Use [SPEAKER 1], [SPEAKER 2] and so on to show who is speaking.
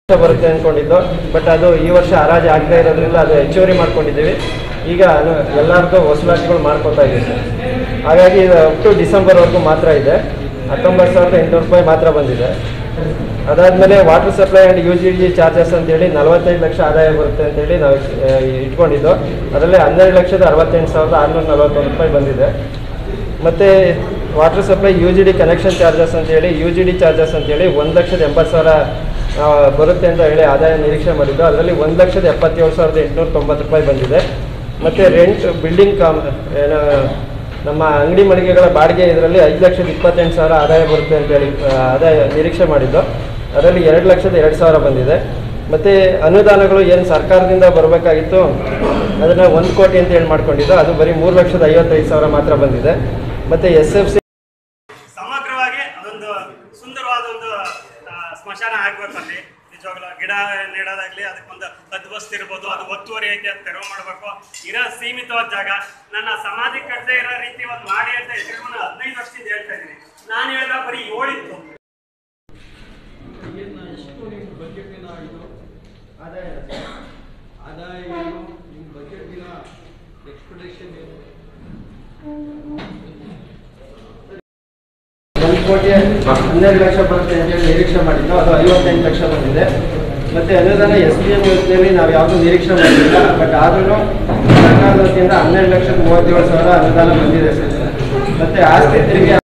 [SPEAKER 1] ವರ್ಷ ಬರುತ್ತೆ ಅಂದ್ಕೊಂಡಿದ್ದು ಬಟ್ ಅದು ಈ ವರ್ಷ ಹರಾಜು ಆಗದೆ ಇರೋದ್ರಿಂದ ಅದು ಹೆಚ್ಚುವರಿ ಮಾಡ್ಕೊಂಡಿದ್ದೀವಿ ಈಗ ಅದು ಎಲ್ಲರದ್ದು ವಸೂಲಾತಿಗಳು ಮಾಡ್ಕೊತಾ ಇದ್ದೀವಿ ಸರ್ ಹಾಗಾಗಿ ಇದು ಅಪ್ ಟು ಡಿಸೆಂಬರ್ವರೆಗೂ ಮಾತ್ರ ಇದೆ ಹತ್ತೊಂಬತ್ತು ಸಾವಿರದ ಎಂಟುನೂರು ರೂಪಾಯಿ ಮಾತ್ರ ಬಂದಿದೆ ಅದಾದಮೇಲೆ water supply and U G D charges ಅಂತೇಳಿ ನಲವತ್ತೈದು ಲಕ್ಷ ಆದಾಯ ಬರುತ್ತೆ ಅಂತೇಳಿ ನಾವು ಆ, ಇಟ್ಕೊಂಡಿದ್ದು ಅದರಲ್ಲಿ ಹನ್ನೆರಡು ಲಕ್ಷದ ಅರವತ್ತೆಂಟು ಸಾವಿರದ ಆರುನೂರ ನಲವತ್ತೊಂದು ರೂಪಾಯಿ ಬಂದಿದೆ ಮತ್ತು water supply U G D connection charges ಅಂತೇಳಿ ಯು ಜಿ ಡಿ ಚಾರ್ಜಸ್ ಅಂತೇಳಿ ಒಂದು ಲಕ್ಷದ ಎಂಬತ್ತು ಸಾವಿರ ಆ, ಬರುತ್ತೆ ಅಂತ ಹೇಳಿ ಆದಾಯ ನಿರೀಕ್ಷೆ ಮಾಡಿದ್ದು ಅದರಲ್ಲಿ ಒಂದು ಲಕ್ಷದ ಎಪ್ಪತ್ತೇಳು ಸಾವಿರದ ಎಂಟುನೂರ ತೊಂಬತ್ತು ರೂಪಾಯಿ ಬಂದಿದೆ ಮತ್ತು ರೆಂಟ್ ಬಿಲ್ಡಿಂಗ್ ಕಾಮ್ ಏನು ನಮ್ಮ ಅಂಗಡಿ ಮಳಿಗೆಗಳ ಬಾಡಿಗೆ ಇದರಲ್ಲಿ ಐದು ಲಕ್ಷದ ಇಪ್ಪತ್ತೆಂಟು ಸಾವಿರ ಆದಾಯ ಬರುತ್ತೆ ಅಂತೇಳಿ ಆ, ಆದಾಯ ನಿರೀಕ್ಷೆ ಮಾಡಿದ್ದು ಅದರಲ್ಲಿ ಎರಡು ಲಕ್ಷದ ಎರಡು ಸಾವಿರ ಬಂದಿದೆ ಮತ್ತು ಅನುದಾನಗಳು ಏನು ಸರ್ಕಾರದಿಂದ ಬರಬೇಕಾಗಿತ್ತು ಅದನ್ನು ಒಂದು ಕೋಟಿ ಅಂತ ಹೇಳಿ ಮಾಡ್ಕೊಂಡಿದ್ದು ಅದು ಬರೀ ಮೂರು ಲಕ್ಷದ ಐವತ್ತೈದು ಸಾವಿರ ಮಾತ್ರ ಬಂದಿದೆ ಮತ್ತು ಎಸ್ ಎಫ್ ಸಿ
[SPEAKER 2] ಸಮಗ್ರವಾಗಿ ಅದೊಂದು ಸುಂದರವಾದ ಒಂದು ಆ, ಸ್ಮಶಾನ ಆಗ್ಬೇಕು ಅಲ್ಲಿ ನಿಜವಾಗ್ಲೂ ಗಿಡ ನೆಡೋದಾಗ್ಲಿ ಅದಕ್ಕೊಂದು ಹದ್ಬಸ್ತ್ ಇರ್ಬೋದು ಅದು ಒತ್ತುವರಿ ಐತೆ ಅದು ತೆರವು ಮಾಡಬೇಕು ಇರೋ ಸೀಮಿತವಾದ ಜಾಗ ನನ್ನ ಸಮಾಧಿ ಕಟ್ಟದೆ ಇರೋ ರೀತಿ ಒಂದು ಮಾಡಿ ಅಂತ ಎದುರು ಹದಿನೈದು ವರ್ಷದಿಂದ ಹೇಳ್ತಾ ಇದ್ದೀನಿ ನಾನು ಹೇಳಿದ ಬರೀ ಏಳಿತ್ತು
[SPEAKER 3] ಏನು ಎಷ್ಟು ನಿಮ್ಮ ಬಜೆಟಿನ ಇದು ಆದಾಯ ಏನು ನಿಮ್ಮ ಬಜೆಟಿನ ಎಕ್ಸ್ಪೆಕ್ಟೇಷನ್ ಏನು
[SPEAKER 1] ಒಂದು ಕೋಟಿ ಹನ್ನೆರಡು ಲಕ್ಷ ಬರುತ್ತೆ ಅಂತೇಳಿ ನಿರೀಕ್ಷೆ ಮಾಡಿದ್ದು ಅದು ಐವತ್ತೆಂಟು ಲಕ್ಷ ಬಂದಿದೆ ಮತ್ತು ಅನುದಾನ ಎಸ್ ಪಿ ಎಂ ಯೋಜನೆಯಲ್ಲಿ ನಾವು ಯಾವುದೂ ನಿರೀಕ್ಷೆ ಮಾಡಿಲ್ಲ ಬಟ್ ಆದ್ರೂ ಸರ್ಕಾರದ ವತಿಯಿಂದ ಹನ್ನೆರಡು ಲಕ್ಷದ ಮೂವತ್ತೇಳು ಸಾವಿರ ಅನುದಾನ ಬಂದಿದೆ ಸರ್ ಮತ್ತು ಆಸ್ತಿ ತೆರಿಗೆ